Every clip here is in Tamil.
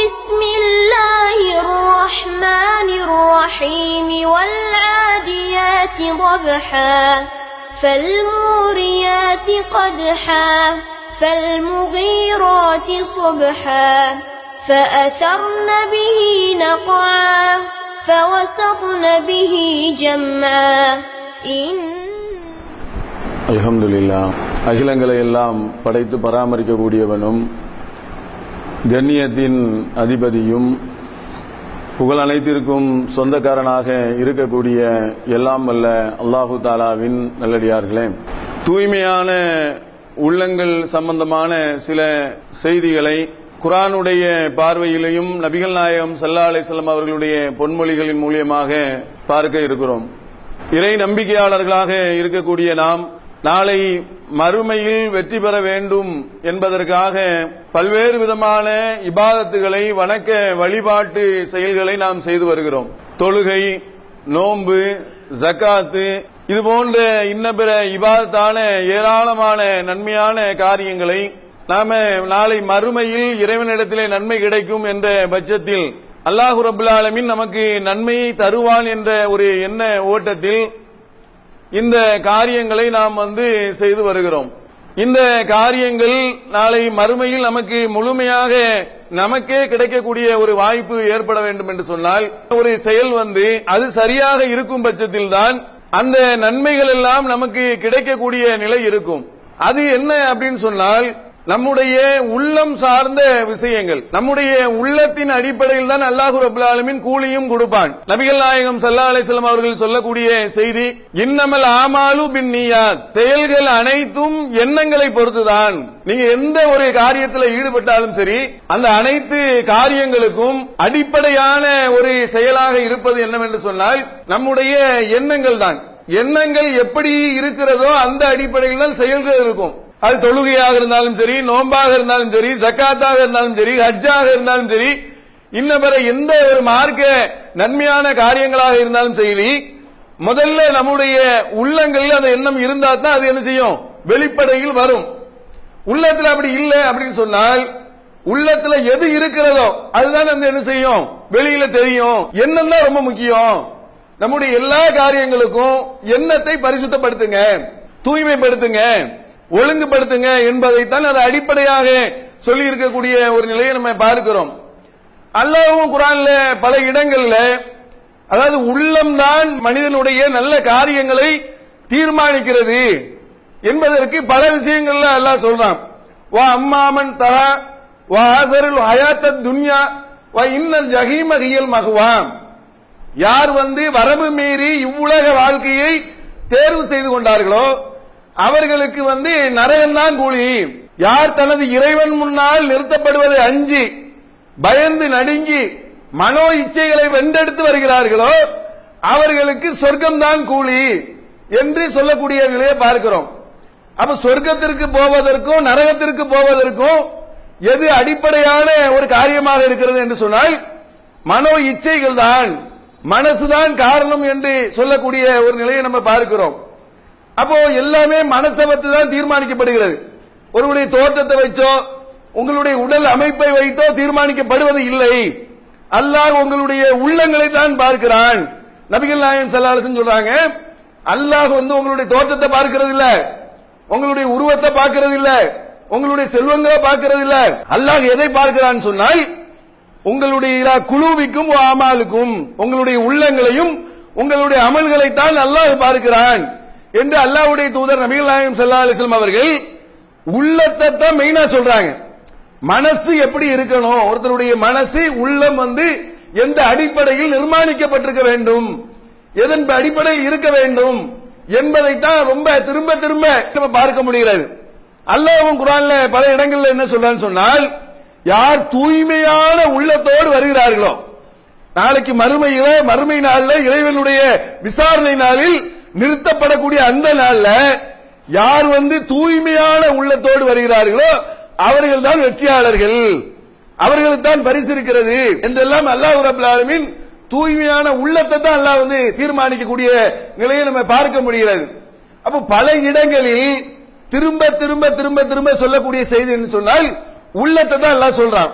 بسم الله الرحمن الرحيم والعاديات ضبحا فالموريات قدحا فالمغيرات صبحا فأثرن به نقعا فوسطن به جمعا إن அல்ஹம்துலில்லா அகிலங்களை எல்லாம் படைத்து பராமரிக்கக்கூடியவனும் கண்ணியத்தின் அதிபதியும் புகழ் அனைத்திற்கும் சொந்தக்காரனாக இருக்கக்கூடிய எல்லாம் வல்ல அல்லாஹு தாலாவின் நல்லடியார்களே தூய்மையான உள்ளங்கள் சம்பந்தமான சில செய்திகளை குரானுடைய பார்வையிலையும் நபிகள் நாயகம் சல்லா அலிஸ்லாம் அவர்களுடைய பொன்மொழிகளின் மூலியமாக பார்க்க இருக்கிறோம் இறை நம்பிக்கையாளர்களாக இருக்கக்கூடிய நாம் நாளை மறுமையில் வெற்றி பெற வேண்டும் என்பதற்காக பல்வேறு விதமான இபாதத்துகளை வணக்க வழிபாட்டு செயல்களை நாம் செய்து வருகிறோம் தொழுகை நோன்பு ஜக்காத்து இது போன்ற இன்ன பிற இபாதத்தான ஏராளமான நன்மையான காரியங்களை நாம நாளை மறுமையில் இறைவனிடத்திலே நன்மை கிடைக்கும் என்ற பட்சத்தில் அல்லாஹு ரபுல் ஆலமின் நமக்கு நன்மையை தருவான் என்ற ஒரு எண்ண ஓட்டத்தில் இந்த காரியங்களை நாம் வந்து செய்து வருகிறோம் இந்த காரியங்கள் நாளை மறுமையில் நமக்கு முழுமையாக நமக்கே கிடைக்கக்கூடிய ஒரு வாய்ப்பு ஏற்பட வேண்டும் என்று சொன்னால் ஒரு செயல் வந்து அது சரியாக இருக்கும் பட்சத்தில் தான் அந்த நன்மைகள் எல்லாம் நமக்கு கிடைக்கக்கூடிய நிலை இருக்கும் அது என்ன அப்படின்னு சொன்னால் நம்முடைய உள்ளம் சார்ந்த விஷயங்கள் நம்முடைய உள்ளத்தின் அடிப்படையில் தான் அல்லாஹு ரபுல் ஆலமின் கூலியும் கொடுப்பான் நபிகள் நாயகம் சல்லா அலிஸ்லாம் அவர்கள் சொல்லக்கூடிய செய்தி இன்னமல் ஆமாலு பின் நீயாத் செயல்கள் அனைத்தும் எண்ணங்களை பொறுத்துதான் நீங்க எந்த ஒரு காரியத்தில் ஈடுபட்டாலும் சரி அந்த அனைத்து காரியங்களுக்கும் அடிப்படையான ஒரு செயலாக இருப்பது என்னவென்று சொன்னால் நம்முடைய எண்ணங்கள் தான் எண்ணங்கள் எப்படி இருக்கிறதோ அந்த அடிப்படையில் தான் செயல்கள் இருக்கும் அது தொழுகையாக இருந்தாலும் சரி நோன்பாக இருந்தாலும் சரி ஜக்காத்தாக இருந்தாலும் சரி ஹஜ்ஜாக இருந்தாலும் சரி இன்ன பிற எந்த ஒரு மார்க்க நன்மையான காரியங்களாக இருந்தாலும் சரி முதல்ல நம்முடைய உள்ளங்களில் அந்த எண்ணம் இருந்தா தான் அது என்ன செய்யும் வெளிப்படையில் வரும் உள்ளத்துல அப்படி இல்லை அப்படின்னு சொன்னால் உள்ளத்துல எது இருக்கிறதோ அதுதான் அந்த என்ன செய்யும் வெளியில தெரியும் எண்ணம் தான் ரொம்ப முக்கியம் நம்முடைய எல்லா காரியங்களுக்கும் எண்ணத்தை பரிசுத்தப்படுத்துங்க தூய்மைப்படுத்துங்க ஒழுங்குபடுத்துங்க என்பதைத்தான் அது அடிப்படையாக சொல்லி இருக்கக்கூடிய ஒரு நிலையை நம்ம பார்க்கிறோம் அல்லாவும் குரான்ல பல இடங்கள்ல அதாவது உள்ளம்தான் மனிதனுடைய நல்ல காரியங்களை தீர்மானிக்கிறது என்பதற்கு பல விஷயங்கள்ல அல்லாஹ் சொல்றான் வா அம்மாமன் தரா வா ஆசருல் ஹயாத்த துன்யா வா இன்னல் ஜஹீம ஹியல் மகுவாம் யார் வந்து வரம்பு மீறி இவ்வுலக வாழ்க்கையை தேர்வு செய்து கொண்டார்களோ அவர்களுக்கு வந்து நரகம்தான் கூலி யார் தனது இறைவன் முன்னால் நிறுத்தப்படுவதை அஞ்சி பயந்து நடுங்கி மனோ இச்சைகளை வென்றெடுத்து வருகிறார்களோ அவர்களுக்கு சொர்க்கம்தான் கூலி என்று சொல்லக்கூடிய நிலையை பார்க்கிறோம் அப்ப சொர்க்கத்திற்கு போவதற்கும் நரகத்திற்கு போவதற்கும் எது அடிப்படையான ஒரு காரியமாக இருக்கிறது என்று சொன்னால் மனோ இச்சைகள் தான் மனசுதான் காரணம் என்று சொல்லக்கூடிய ஒரு நிலையை நம்ம பார்க்கிறோம் அப்போ எல்லாமே மனசை வைத்து தான் தீர்மானிக்கப்படுகிறது ஒருவருடைய தோற்றத்தை வைச்சோ உங்களுடைய உடல் அமைப்பை வைத்தோ தீர்மானிக்கப்படுவது இல்லை அல்லாஹ் உங்களுடைய உள்ளங்களை தான் பார்க்கிறான் நபிகள் நாயகம் சல்லாலசன் சொல்றாங்க அல்லாஹ் வந்து உங்களுடைய தோற்றத்தை பார்க்கிறது இல்ல உங்களுடைய உருவத்தை பார்க்கிறது இல்ல உங்களுடைய செல்வங்களை பார்க்கிறது இல்ல அல்லாஹ் எதை பார்க்கிறான் சொன்னால் உங்களுடைய குழுவிக்கும் அமாலுக்கும் உங்களுடைய உள்ளங்களையும் உங்களுடைய அமல்களை தான் அல்லாஹ் பார்க்கிறான் என்று அல்லாஹ்வுடைய தூதர் நபிகள் நாயகம் சல்லா அலிஸ்லாம் அவர்கள் உள்ளத்தை தான் மெயினா சொல்றாங்க மனசு எப்படி இருக்கணும் ஒருத்தருடைய மனசு உள்ளம் வந்து எந்த அடிப்படையில் நிர்மாணிக்கப்பட்டிருக்க வேண்டும் எதன் அடிப்படையில் இருக்க வேண்டும் என்பதைத்தான் ரொம்ப திரும்ப திரும்ப நம்ம பார்க்க முடிகிறது அல்லாஹ்வும் குரான்ல பல இடங்கள்ல என்ன சொல்றான்னு சொன்னால் யார் தூய்மையான உள்ளத்தோடு வருகிறார்களோ நாளைக்கு மறுமையில மறுமை நாள்ல இறைவனுடைய விசாரணை நாளில் நிறுத்தப்படக்கூடிய அந்த நாள்ல யார் வந்து தூய்மையான உள்ளத்தோடு வருகிறார்களோ அவர்கள் தான் வெற்றியாளர்கள் அவர்களுக்கு தான் பரிசு இருக்கிறது என்றெல்லாம் அல்லாஹ் ரபுல் ஆலமீன் தூய்மையான உள்ளத்தை தான் அல்லாஹ் வந்து தீர்மானிக்கக்கூடிய நிலையை நம்ம பார்க்க முடிகிறது அப்போ பல இடங்களில் திரும்ப திரும்ப திரும்ப திரும்ப சொல்லக்கூடிய செய்தி என்று சொன்னால் உள்ளத்தை தான் எல்லாம் சொல்றான்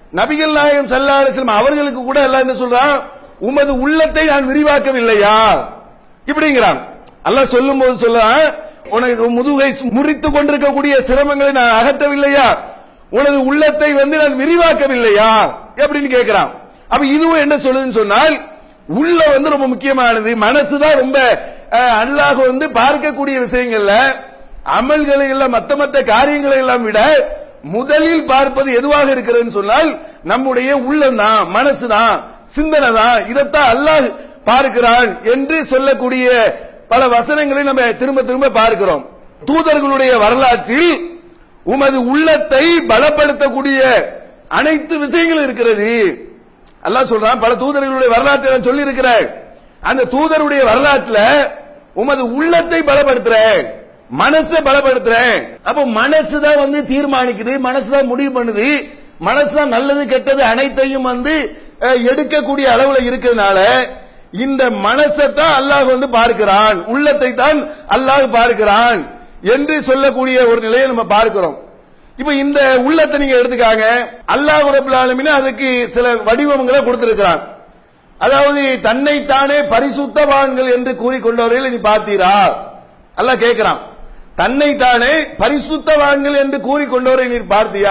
நபிகள் நாயகம் ஸல்லல்லாஹு அலைஹி வஸல்லம் அவர்களுக்கு கூட எல்லாம் என்ன சொல்றான் உமது உள்ளத்தை நான் விரிவாக்கவில்லையா இப்படிங்கிறான் அல்லாஹ் சொல்லும் போது சொல்றான் உனக்கு முதுகை முறித்துக் கொண்டிருக்கக்கூடிய சிரமங்களை நான் அகற்றவில்லையா உனது உள்ளத்தை வந்து நான் விரிவாக்கவில்லையா அப்படின்னு கேட்கிறான் அப்ப இதுவும் என்ன சொல்லுதுன்னு சொன்னால் உள்ள வந்து ரொம்ப முக்கியமானது மனசுதான் ரொம்ப அஹ், அல்லாஹ் வந்து பார்க்கக்கூடிய விஷயங்கள்ல அமல்களை எல்லாம் மத்த மத்த காரியங்களை எல்லாம் விட முதலில் பார்ப்பது எதுவாக இருக்கிறதுன்னு சொன்னால் நம்முடைய உள்ளம் தான் மனசு தான் சிந்தனை தான் இதைத்தான் அல்லாஹ் பார்க்கிறான் என்று சொல்லக்கூடிய பல வசனங்களை நம்ம திரும்ப திரும்ப பார்க்கிறோம் தூதர்களுடைய வரலாற்றில் உமது உள்ளத்தை பலப்படுத்தக்கூடிய அனைத்து விஷயங்களும் இருக்கிறது அல்லாஹ் சொல்றான் பல தூதர்களுடைய வரலாற்றை நான் சொல்லி இருக்கிறேன் அந்த தூதருடைய வரலாற்றுல உமது உள்ளத்தை பலப்படுத்துறேன் மனசை பலப்படுத்துறேன் அப்ப மனசு தான் வந்து தீர்மானிக்குது மனசு தான் முடிவு பண்ணுது மனசு தான் நல்லது கெட்டது அனைத்தையும் வந்து அஹ், எடுக்கக்கூடிய அளவுல இருக்கிறதுனால இந்த மனசை தான் அல்லாஹ் வந்து பார்க்கிறான் உள்ளத்தை தான் அல்லாஹ் பார்க்கிறான் என்று சொல்லக்கூடிய ஒரு நிலையை நம்ம பார்க்கிறோம் இப்ப இந்த உள்ளத்தை நீங்க எடுத்துக்காங்க அல்லாஹ் ரபுல் ஆலமீன் அதுக்கு சில வடிவங்களை கொடுத்திருக்கிறான் அதாவது தன்னைத்தானே பரிசுத்தவான்கள் என்று கூறிக்கொண்டவர்கள் நீ பார்த்தீரா அல்லாஹ் கேட்கிறான் தன்னைத்தானே பரிசுத்தவான்கள் என்று கூறிக்கொண்டவரை நீ பார்த்தியா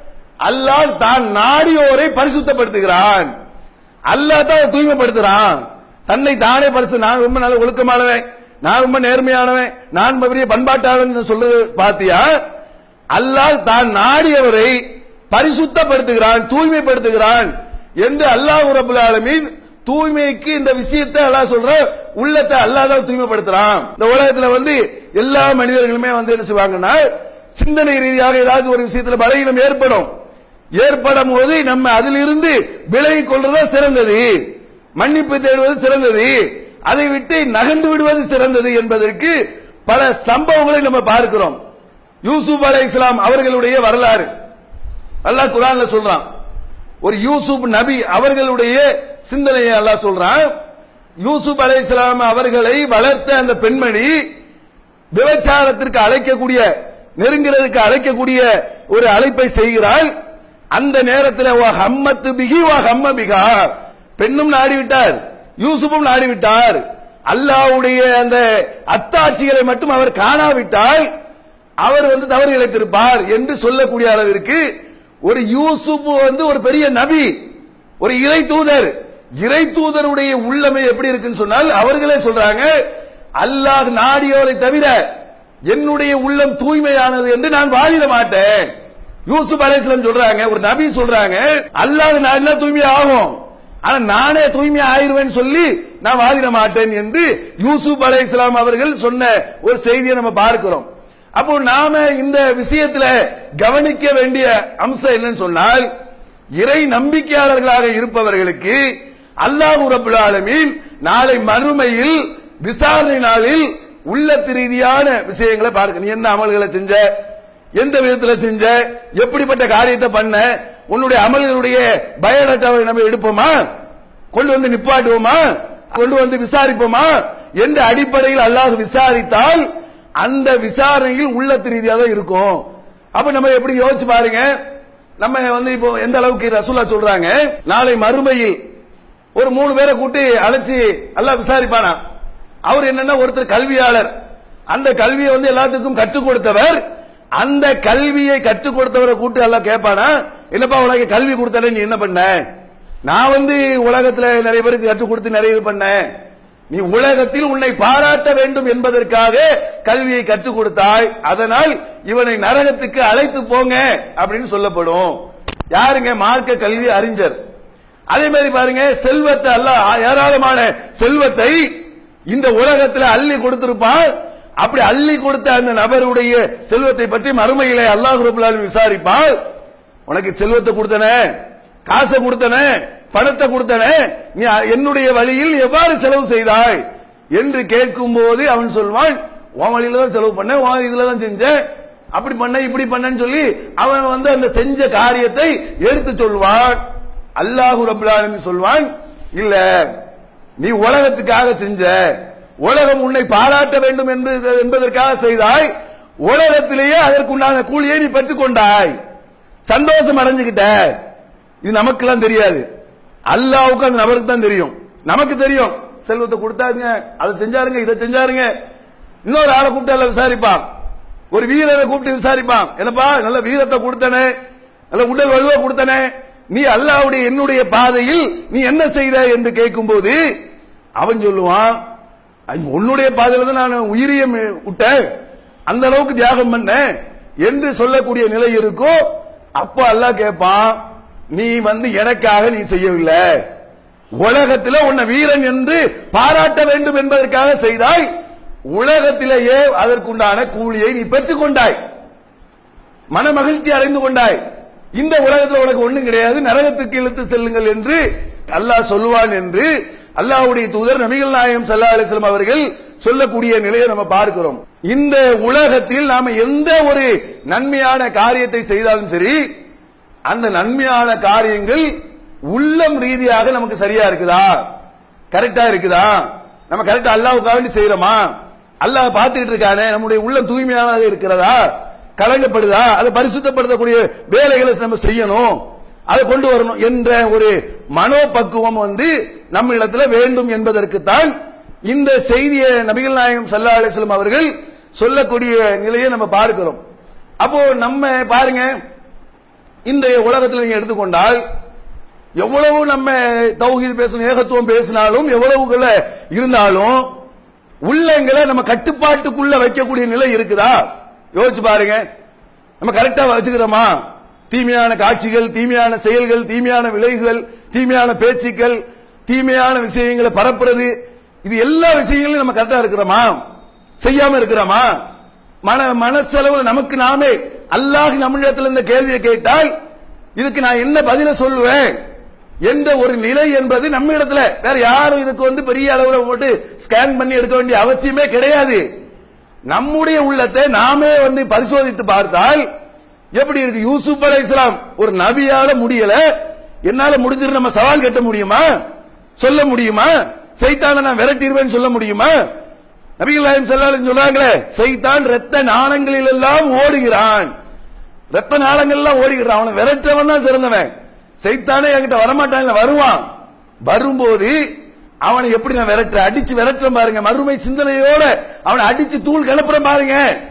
அல்லாஹ் தான் நாடியோரை பரிசுத்தப்படுத்துகிறான் அல்லாஹ் தான் அதை தூய்மைப்படுத்துறான் தன்னை தானே பரிசு நான் ரொம்ப நல்ல ஒழுக்கமானவன் நான் ரொம்ப நேர்மையானவன் நான் பெரிய பண்பாட்டாளன் சொல்றது பாத்தியா அல்லாஹ் தான் நாடியவரை பரிசுத்தப்படுத்துகிறான் தூய்மைப்படுத்துகிறான் என்று அல்லாஹ் ரபுல் ஆலமீன் தூய்மைக்கு இந்த விஷயத்தை அல்லாஹ் சொல்ற உள்ளத்தை அல்லாஹ் தான் தூய்மைப்படுத்துறான் இந்த உலகத்துல வந்து எல்லா மனிதர்களுமே வந்து என்ன செய்வாங்கன்னா சிந்தனை ரீதியாக ஏதாவது ஒரு விஷயத்துல பலகீனம் ஏற்படும் ஏற்படும் போது நம்ம அதிலிருந்து விலகிக் கொள்றதா சிறந்தது மன்னிப்பு தேடுவது சிறந்தது அதை விட்டு நகர்ந்து விடுவது சிறந்தது என்பதற்கு பல சம்பவங்களை நம்ம பார்க்கிறோம் யூசுப் அலை இஸ்லாம் அவர்களுடைய வரலாறு அல்லாஹ் குரான்ல சொல்றான் ஒரு யூசுப் நபி அவர்களுடைய சிந்தனையை அல்லாஹ் சொல்றான் யூசுப் அலை இஸ்லாம் அவர்களை வளர்த்த அந்த பெண்மணி விபச்சாரத்திற்கு அழைக்கக்கூடிய நெருங்கிறதுக்கு அழைக்கக்கூடிய ஒரு அழைப்பை செய்கிறாள் அந்த நேரத்தில் ஹம்மத்து பிகி வா ஹம்ம பிகா பெண்ணும் நாடிவிட்டார் யூசுப்பும் நாடிவிட்டார் அல்லாஹ்வுடைய அந்த அத்தாட்சிகளை மட்டும் அவர் காணாவிட்டால் அவர் வந்து தவறு இழைத்திருப்பார் என்று சொல்லக்கூடிய அளவிற்கு ஒரு யூசுப் வந்து ஒரு பெரிய நபி ஒரு இறை தூதர் இறை தூதருடைய உள்ளமை எப்படி இருக்குன்னு சொன்னால் அவர்களே சொல்றாங்க அல்லாஹ் நாடியோரை தவிர என்னுடைய உள்ளம் தூய்மையானது என்று நான் வாதிட மாட்டேன் யூசுப் அலைஹிஸ்ஸலாம் சொல்றாங்க ஒரு நபி சொல்றாங்க அல்லாஹ் நாடினா தூய்மை ஆகும் ஆனா நானே தூய்மை ஆயிருவேன் சொல்லி நான் வாதிட மாட்டேன் என்று யூசுப் அலைஹிஸ்ஸலாம் அவர்கள் சொன்ன ஒரு செய்தியை நம்ம பார்க்கிறோம் அப்போ நாம இந்த விஷயத்துல கவனிக்க வேண்டிய அம்சம் என்னன்னு சொன்னால் இறை நம்பிக்கையாளர்களாக இருப்பவர்களுக்கு அல்லாஹ் ரபுல் ஆலமீன் நாளை மறுமையில் விசாரணை நாளில் உள்ளத்து ரீதியான விஷயங்களை பார்க்க நீ என்ன அமல்களை செஞ்ச எந்த விதத்துல செஞ்ச எப்படிப்பட்ட காரியத்தை பண்ண உன்னுடைய அமல்களுடைய பயோடேட்டாவை நம்ம எடுப்போமா கொண்டு வந்து நிப்பாட்டுவோமா கொண்டு வந்து விசாரிப்போமா என்ற அடிப்படையில் அல்லாஹ் விசாரித்தால் அந்த விசாரணையில் உள்ளத்து ரீதியா தான் இருக்கும் அப்ப நம்ம எப்படி யோசிச்சு பாருங்க நம்ம வந்து இப்போ எந்த அளவுக்கு ரசூலா சொல்றாங்க நாளை மறுமையில் ஒரு மூணு பேரை கூட்டி அழைச்சி எல்லாம் விசாரிப்பானா அவர் என்னன்னா ஒருத்தர் கல்வியாளர் அந்த கல்வியை வந்து எல்லாத்துக்கும் கற்றுக் கொடுத்தவர் அந்த கல்வியை கற்றுக் கொடுத்தவரை கூட்டி எல்லாம் கேட்பானா என்னப்பா உனக்கு கல்வி கொடுத்தல நீ என்ன பண்ண நான் வந்து உலகத்துல நிறைய பேருக்கு கற்றுக் கொடுத்து நிறைய இது பண்ணேன் நீ உலகத்தில் உன்னை பாராட்ட வேண்டும் என்பதற்காக கல்வியை கற்றுக் கொடுத்தாய் அதனால் இவனை நரகத்துக்கு அழைத்து போங்க அப்படின்னு சொல்லப்படும் யாருங்க மார்க்க கல்வி அறிஞர் அதே மாதிரி பாருங்க செல்வத்தை அல்ல ஏராளமான செல்வத்தை இந்த உலகத்தில் அள்ளி கொடுத்திருப்பான் அப்படி அள்ளி கொடுத்த அந்த நபருடைய செல்வத்தை பற்றி மறுமையிலே அல்லாஹ் ரபுல் ஆலமீன் விசாரிப்பால் உனக்கு செல்வத்தை கொடுத்தனே காசை கொடுத்தனே பணத்தை கொடுத்தனே நீ என்னுடைய வழியில் எவ்வாறு செலவு செய்தாய் என்று கேட்கும் போது அவன் சொல்வான் உன் வழியில தான் செலவு பண்ண உன் இதுல தான் செஞ்சேன் அப்படி பண்ண இப்படி பண்ணன்னு சொல்லி அவன் வந்து அந்த செஞ்ச காரியத்தை எடுத்து சொல்வான் அல்லாஹு ரபுல் ஆலமீன் சொல்வான் இல்ல நீ உலகத்துக்காக செஞ்ச உலகம் உன்னை பாராட்ட வேண்டும் என்று என்பதற்காக செய்தாய் உலகத்திலேயே அதற்குண்டான கூலியை நீ பெற்றுக் கொண்டாய் சந்தோஷம் அடைஞ்சுக்கிட்ட இது நமக்கெல்லாம் தெரியாது அல்லாவுக்கு அந்த நபருக்கு தான் தெரியும் நமக்கு தெரியும் செல்வத்தை கொடுத்தாங்க அதை செஞ்சாருங்க இதை செஞ்சாருங்க இன்னொரு ஆளை கூப்பிட்டு எல்லாம் விசாரிப்பான் ஒரு வீரரை கூப்பிட்டு விசாரிப்பான் என்னப்பா நல்ல வீரத்தை கொடுத்தனே நல்ல உடல் வலுவை கொடுத்தனே நீ அல்லாவுடைய என்னுடைய பாதையில் நீ என்ன செய்த என்று கேட்கும்போது அவன் சொல்லுவான் "அது உன்னுடைய பாதையில தான் நான் உயிரிய விட்டேன் அந்த அளவுக்கு தியாகம் பண்ணேன் என்று சொல்லக்கூடிய நிலை இருக்கும் அப்போ அல்லாஹ் கேட்பான் நீ வந்து எனக்காக நீ செய்யவில்லை உலகத்திலே உன்னை வீரன் என்று பாராட்ட வேண்டும் என்பதற்காக செய்தாய் உலகத்திலேயே அதற்குண்டான கூலியை நீ பெற்றுக் கொண்டாய் மன மகிழ்ச்சி அடைந்து கொண்டாய் இந்த உலகத்தில் உனக்கு ஒண்ணும் கிடையாது நரகத்துக்கு இழுத்து செல்லுங்கள் என்று அல்லாஹ் சொல்லுவான் என்று அல்லாஹ்வுடைய தூதர் நபிகள் நாயகம் ஸல்லல்லாஹு அலைஹி வஸல்லம் அவர்கள் சொல்லக்கூடிய நிலையை நம்ம பார்க்கிறோம் இந்த உலகத்தில் நாம எந்த ஒரு நன்மையான காரியத்தை செய்தாலும் சரி அந்த நன்மையான காரியங்கள் உள்ளம் ரீதியாக நமக்கு சரியா இருக்குதா கரெக்டா இருக்குதா நம்ம கரெக்டா அல்லாஹ்வுக்காக வேண்டி செய்யறோமா அல்லாஹ் பார்த்துக்கிட்டு இருக்கானே நம்முடைய உள்ளம் தூய்மையானதாக இருக்கிறதா கலங்கப்படுதா அதை பரிசுத்தப்படுத்தக்கூடிய வேலைகளை நம்ம செய்யணும் அதை கொண்டு வரணும் என்ற ஒரு மனோபக்குவம் வந்து நம்ம இடத்துல வேண்டும் என்பதற்குத்தான் இந்த செய்தியை நபிகள் நாயகம் ஸல்லல்லாஹு அலைஹி வஸல்லம் அவர்கள் சொல்லக்கூடிய நிலையை நம்ம பார்க்கிறோம் அப்போ நம்ம பாருங்க இந்த உலகத்தில் நீங்க எடுத்துக்கொண்டால் எவ்வளவு நம்ம தௌஹீத் பேசணும் ஏகத்துவம் பேசினாலும் எவ்வளவுகள இருந்தாலும் உள்ளங்களை நம்ம கட்டுப்பாட்டுக்குள்ள வைக்கக்கூடிய நிலை இருக்குதா யோசிச்சு பாருங்க நம்ம கரெக்டா வச்சுக்கிறோமா தீமையான காட்சிகள் தீமையான செயல்கள் தீமையான விளைவுகள் தீமையான பேச்சுக்கள் தீமையான விஷயங்களை பரப்புறது இது எல்லா விஷயங்களையும் நம்ம கரெக்டா இருக்கிறோமா செய்யாம இருக்கிறோமா மன மனசளவுல நமக்கு நாமே அல்லாஹ் நம்மிடத்தில் இந்த கேள்வியை கேட்டால் இதுக்கு நான் என்ன பதில சொல்லுவேன் என்ற ஒரு நிலை என்பது நம்ம இடத்துல வேற யாரும் இதுக்கு வந்து பெரிய அளவுல போட்டு ஸ்கேன் பண்ணி எடுக்க வேண்டிய அவசியமே கிடையாது நம்முடைய உள்ளத்தை நாமே வந்து பரிசோதித்து பார்த்தால் எப்படி இருக்கு யூசுப் அலை இஸ்லாம் ஒரு நபியால முடியல என்னால முடிஞ்சிரு நம்ம சவால் கட்ட முடியுமா சொல்ல முடியுமா சைத்தான நான் விரட்டிடுவேன்னு சொல்ல முடியுமா நபிகள் நாயம் செல்லாலும் சொல்றாங்களே சைத்தான் ரத்த நாணங்களில் எல்லாம் ஓடுகிறான் ரத்த நாளங்கள் எல்லாம் ஓடுகிறான் அவனை விரட்டவன் தான் சிறந்தவன் சைத்தானே என்கிட்ட வரமாட்டான்ல வருவான் வரும்போது அவனை எப்படி நான் விரட்ட அடிச்சு விரட்டுறேன் பாருங்க மறுமை சிந்தனையோட அவனை அடிச்சு தூள் கிளப்புறேன் பாருங்க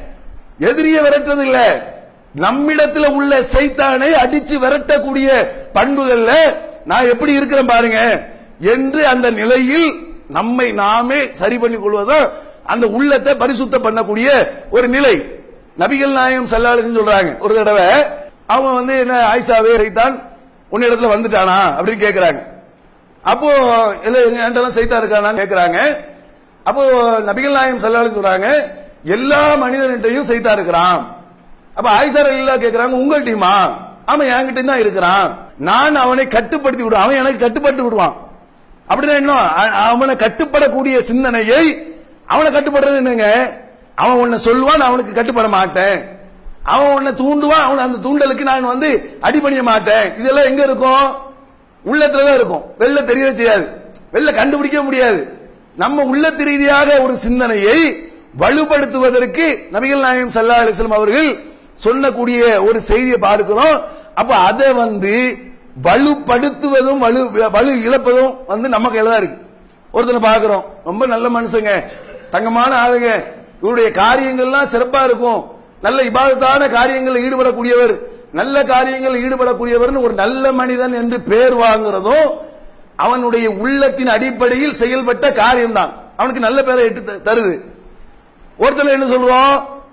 எதிரிய விரட்டுறது இல்ல நம்மிடத்துல உள்ள சைத்தானை அடிச்சு விரட்டக்கூடிய பண்புகள்ல நான் எப்படி இருக்கிறேன் பாருங்க என்று அந்த நிலையில் நம்மை நாமே சரி பண்ணி கொள்வதுதான் அந்த உள்ளத்தை பரிசுத்தம் பண்ணக்கூடிய ஒரு நிலை நபிகள் நாயகம் சல்லாளுன்னு சொல்றாங்க ஒரு தடவை அவன் வந்து என்ன ஆயிஷாவே சைத்தான் உன்னிடத்துல வந்துட்டானா அப்படின்னு கேக்குறாங்க அப்போ இல்ல என்கிட்ட சைத்தா இருக்கானான்னு கேக்குறாங்க அப்போ நபிகள் நாயகம் சல்லாலும் சொல்றாங்க எல்லா மனிதன்கிட்டையும் சைத்தா இருக்கிறான் அப்ப ஆயிஷா இல்லா கேக்குறாங்க உங்கள்கிட்டயுமா ஆமா என்கிட்ட தான் இருக்கிறான் நான் அவனை கட்டுப்படுத்தி விடுவேன் அவன் எனக்கு கட்டுப்பட்டு விடுவான் அப்படின்னா என்ன அ- அவனை கட்டுப்படக்கூடிய சிந்தனையை அவனை கட்டுப்படுறது என்னங்க அவன் உன்னை சொல்லுவான் நான் அவனுக்கு கட்டுப்பட மாட்டேன் அவன் உன்னை தூண்டுவான் அவன் அந்த தூண்டலுக்கு நான் வந்து அடிபணிய மாட்டேன் இதெல்லாம் எங்க இருக்கும் உள்ளத்துல தான் இருக்கும் வெளில தெரியவே செய்யாது வெளில கண்டுபிடிக்க முடியாது நம்ம உள்ளத்து ரீதியாக ஒரு சிந்தனையை வலுப்படுத்துவதற்கு நபிகள் நாயகம் சல்லா அலிஸ்லாம் அவர்கள் சொல்லக்கூடிய ஒரு செய்தியை பார்க்கிறோம் அப்ப அதை வந்து வலுப்படுத்துவதும் வலு வலு இழப்பதும் வந்து நம்ம கையில தான் இருக்கு ஒருத்தனை பார்க்கிறோம் ரொம்ப நல்ல மனுஷங்க தங்கமான ஆளுங்க இவருடைய காரியங்கள்லாம் சிறப்பா இருக்கும் நல்ல இபாதத்தான காரியங்களில் ஈடுபடக்கூடியவர் நல்ல காரியங்களில் ஈடுபடக்கூடியவர்னு ஒரு நல்ல மனிதன் என்று பேர் வாங்குறதும் அவனுடைய உள்ளத்தின் அடிப்படையில் செயல்பட்ட காரியம்தான் அவனுக்கு நல்ல பேரை எட்டு த- தருது ஒருத்தர் என்ன சொல்லுவோம்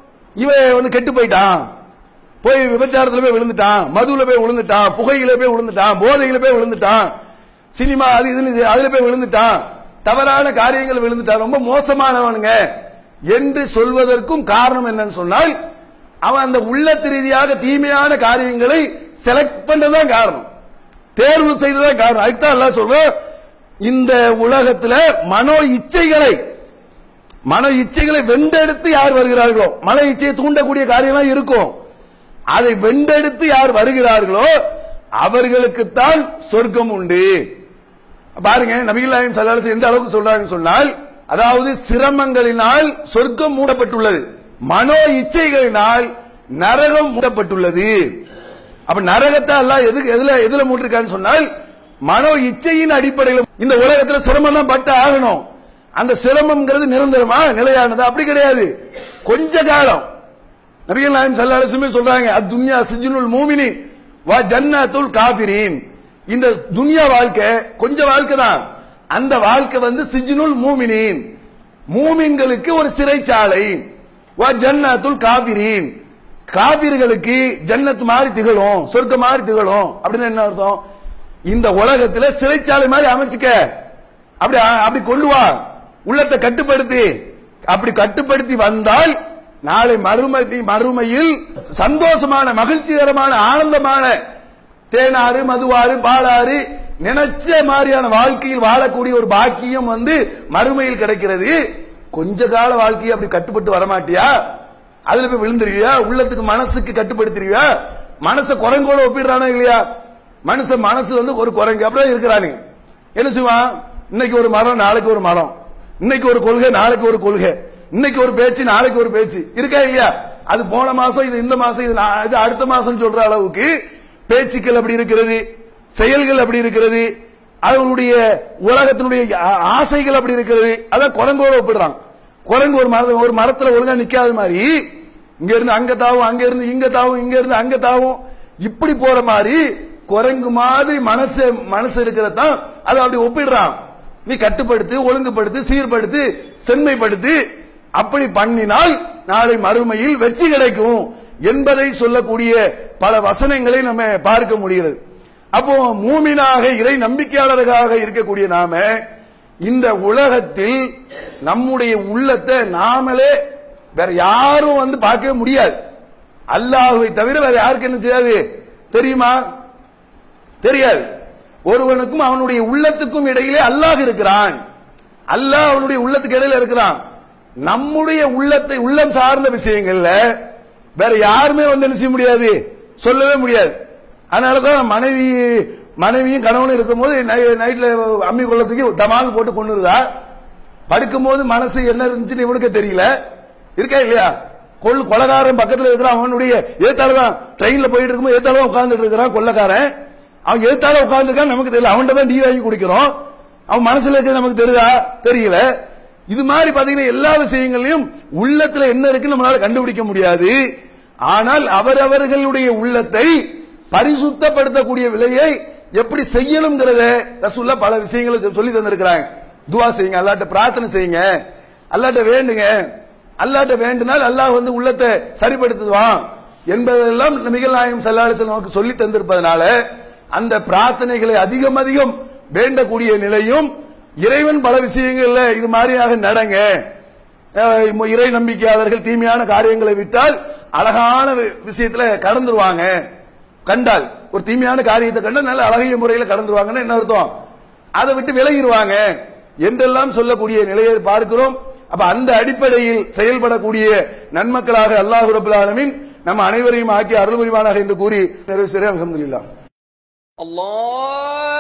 இவன் வந்து கெட்டு போயிட்டான் போய் விபச்சாரத்துல போய் விழுந்துட்டான் மதுல போய் விழுந்துட்டான் புகையில போய் விழுந்துட்டான் போதையில போய் விழுந்துட்டான் சினிமா அது இதுன்னு இது- அதுல போய் விழுந்துட்டான் தவறான காரியங்கள் விழுந்துட்டான் ரொம்ப மோசமானவனுங்க என்று சொல்வதற்கும் காரணம் என்னன்னு சொன்னால் அவன் அந்த உள்ளத்து ரீதியாக தீமையான காரியங்களை செலக்ட் பண்றதுதான் காரணம் தேர்வு செய்ததான் காரணம் அதுதான் எல்லாம் சொல்றோம் இந்த உலகத்துல மனோ இச்சைகளை மன இச்சைகளை வென்றெடுத்து யார் வருகிறார்களோ மன இச்சையை தூண்டக்கூடிய காரியம்லாம் இருக்கும் அதை வென்றெடுத்து யார் வருகிறார்களோ அவர்களுக்குத்தான் சொர்க்கம் உண்டு பாருங்க நபிகள் நாயகம் ஸல்லல்லாஹு அலைஹி வஸல்லம் எந்த அளவுக்கு சொல்றாங்கன்னு சொன்னால் அதாவது சிரமங்களினால் சொர்க்கம் மூடப்பட்டுள்ளது மனோ இச்சைகளினால் நரகம் மூடப்பட்டுள்ளது அப்ப நரகத்தை எல்லாம் எதுக்கு எதுல எதுல மூட்டிருக்கான்னு சொன்னால் மனோ இச்சையின் அடிப்படையில் இந்த உலகத்துல சிரமம் தான் பட்டு ஆகணும் அந்த சிரமம்ங்கிறது நிரந்தரமா நிலையானது அப்படி கிடையாது கொஞ்ச காலம் நபிகள் நாயம் சல்லாலுமே சொல்றாங்க அத்துன்யா சிஜ்னுல் மூமினி வா ஜன்னத்துல் காபிரீன் இந்த துன்யா வாழ்க்கை கொஞ்ச வாழ்க்கை தான் அந்த வாழ்க்கை வந்து சிஜ்னுல் மூமினின் மூமின்களுக்கு ஒரு சிறைச்சாலை வா ஜன்னத்துல் காபிரீன் காபிர்களுக்கு ஜன்னத் மாதிரி திகழும் சொர்க்க மாதிரி திகழும் அப்படின்னு என்ன அர்த்தம் இந்த உலகத்துல சிறைச்சாலை மாதிரி அமைச்சுக்க அப்படி அப்படி கொண்டு வா உள்ளத்தை கட்டுப்படுத்தி அப்படி கட்டுப்படுத்தி வந்தால் நாளை மறுமை மறுமையில் சந்தோஷமான மகிழ்ச்சிகரமான ஆனந்தமான தேனாறு மதுவாறு பாலாறு நினைச்ச மாதிரியான வாழ்க்கையில் வாழக்கூடிய ஒரு பாக்கியம் வந்து மறுமையில் கிடைக்கிறது கொஞ்ச கால வாழ்க்கையை அப்படி கட்டுப்பட்டு வரமாட்டியா அதுல போய் விழுந்துருவியா உள்ளத்துக்கு மனசுக்கு கட்டுப்படுத்திருவியா மனசை குரங்கோட ஒப்பிடுறானா இல்லையா மனுஷன் மனசு வந்து ஒரு குரங்கு அப்படியே இருக்கிறானு என்ன செய்வான் இன்னைக்கு ஒரு மரம் நாளைக்கு ஒரு மரம் இன்னைக்கு ஒரு கொள்கை நாளைக்கு ஒரு கொள்கை இன்னைக்கு ஒரு பேச்சு நாளைக்கு ஒரு பேச்சு இருக்கா இல்லையா அது போன மாசம் இது இந்த மாசம் இது நா- இது அடுத்த மாசம் சொல்ற அளவுக்கு பேச்சுக்கள் அப்படி இருக்கிறது செயல்கள் அப்படி இருக்கிறது அவங்களுடைய உலகத்தினுடைய ஆ- ஆசைகள் அப்படி இருக்கிறது அதான் குரங்கோட ஒப்பிடுறான் குரங்கு ஒரு மரம் ஒரு மரத்துல ஒழுங்கா நிக்காத மாதிரி இங்க இருந்து அங்க தாவும் அங்க இருந்து இங்க தாவும் இங்க இருந்து அங்க தாவும் இப்படி போற மாதிரி குரங்கு மாதிரி மனசு மனசு இருக்கிறதான் அதை அப்படி ஒப்பிடுறான் நீ கட்டுப்படுத்து ஒழுங்குபடுத்து சீர்படுத்து செம்மைப்படுத்து அப்படி பண்ணினால் நாளை மறுமையில் வெற்றி கிடைக்கும் என்பதை சொல்லக்கூடிய பல வசனங்களை நம்ம பார்க்க முடிகிறது அப்போ மூமினாக இறை நம்பிக்கையாளர்களாக இருக்கக்கூடிய நாம இந்த உலகத்தில் நம்முடைய உள்ளத்தை நாமளே வேற யாரும் வந்து பார்க்கவே முடியாது அல்லாஹ்வை தவிர வேற யாருக்கு என்ன செய்யாது தெரியுமா தெரியாது ஒருவனுக்கும் அவனுடைய உள்ளத்துக்கும் இடையிலே அல்லாஹ் இருக்கிறான் அல்லாஹ் அவனுடைய உள்ளத்துக்கு இடையில இருக்கிறான் நம்முடைய உள்ளத்தை உள்ளம் சார்ந்த விஷயங்கள்ல வேற யாருமே வந்து என்ன செய்ய முடியாது சொல்லவே முடியாது அதனாலதான் மனைவி மனைவியும் கணவனும் இருக்கும்போது நை- நைட்ல அம்மி கொள்ள தூக்கி டமால் போட்டு கொண்டுருதா படுக்கும்போது மனசு என்ன இருந்துச்சுன்னு இவனுக்கு தெரியல இருக்கா இல்லையா கொள் கொலகாரன் பக்கத்துல இருக்கிறான் அவனுடைய ஏத்தால தான் ட்ரெயின்ல போயிட்டு இருக்கும்போது ஏத்தால தான் உட்கார்ந்துட்டு இருக்கிறான் கொள்ளக்காரன் அவன் ஏத்தால உட்கார்ந்துருக்கான் நமக்கு தெரியல அவன்கிட்ட தான் டீ வாங்கி குடிக்கிறோம் அவன் மனசுல இருக்கிறது நமக்கு தெரியுதா தெரியல இது மாதிரி பாத்தீங்கன்னா எல்லா விஷயங்களையும் உள்ளத்துல என்ன இருக்குன்னு நம்மளால கண்டுபிடிக்க முடியாது ஆனால் அவரவர்களுடைய உள்ளத்தை பரிசுத்தப்படுத்தக்கூடிய விலையை எப்படி செய்யணுங்கிறத ரசூல்லா பல விஷயங்களை சொல்லி தந்திருக்கிறாங்க துவா செய்யுங்க அல்லாட்ட பிரார்த்தனை செய்யுங்க அல்லாட்ட வேண்டுங்க அல்லாட்ட வேண்டினால் அல்லாஹ் வந்து உள்ளத்தை சரிப்படுத்துவான் என்பதெல்லாம் நபிகள் நாயகம் சல்லாஹ் நமக்கு சொல்லி தந்திருப்பதனால அந்த பிரார்த்தனைகளை அதிகம் அதிகம் வேண்டக்கூடிய நிலையும் இறைவன் பல விஷயங்கள்ல இது மாதிரியாக நடங்க அஹ் இம்ம இறை நம்பிக்கையாளர்கள் தீமையான காரியங்களை விட்டால் அழகான வி- விஷயத்துல கடந்துருவாங்க கண்டால் ஒரு தீமையான காரியத்தை கண்டால் நல்ல அழகிய முறையில் கடந்துருவாங்கன்னு என்ன அர்த்தம் அதை விட்டு விலகிடுவாங்க என்றெல்லாம் சொல்லக்கூடிய நிலையை பார்க்கிறோம் அப்ப அந்த அடிப்படையில் செயல்படக்கூடிய நன்மக்களாக அல்லாஹ் ரபுல் ஆலமீன் நம்ம அனைவரையும் ஆக்கி அருள் புரிவானாக என்று கூறி நிறைவு செய்கிறேன் அல்ஹம்துலில்லாஹ் الله